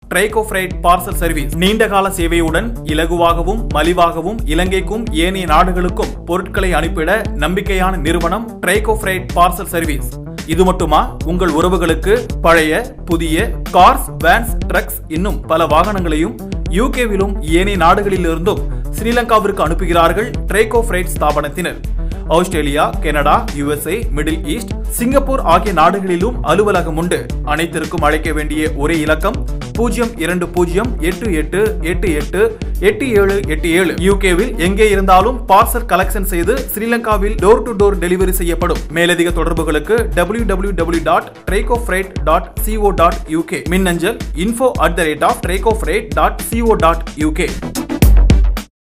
ட்ரைகோ fried parcel service நீண்டகால சேவையுடன் இலகுவாகவும் மலிவாகவும் இலங்கைக்கும் ஏனைய நாடுகளுக்கும் பொருட்களை அனுப்பிட நம்பிக்கையான நிறுவனம் ட்ரைகோ ஃப்ரைட் பார்சல் சர்வீஸ் இது மட்டுமா உங்கள் உறவுகளுக்கு பழைய புதிய கார்ஸ் வேன்ஸ் ட்ரக்ஸ் இன்னும் பல வாகனங்களையும் யூகேவிலும் ஏனைய நாடுகளிலிருந்தும் ஸ்ரீலங்காவிற்கு அனுப்புகிறார்கள் ட்ரைகோ ஃப்ரைட் ஸ்தாபனத்தினர் Australia Canada USA Middle East Singapore ஆகிய நாடுகளிலும் அலுவலகம் உண்டு அனைத்திற்கும் அழைக்க வேண்டிய ஒரே இலக்கம் பூஜ்ஜியம் இரண்டு பூஜ்ஜியம் எட்டு எட்டு எட்டு எட்டு எட்டு ஏழு எட்டு ஏழு யூகேவில் எங்கே இருந்தாலும் பார்சல் கலெக்ஷன் செய்து ஸ்ரீலங்காவில் டோர் டு டோர் டெலிவரி செய்யப்படும் மேலதிக தொடர்புகளுக்கு W W W dot Trico freight dot CO dot UK மின்னஞ்சல் info at the rate of Trico freight dot CO dot UK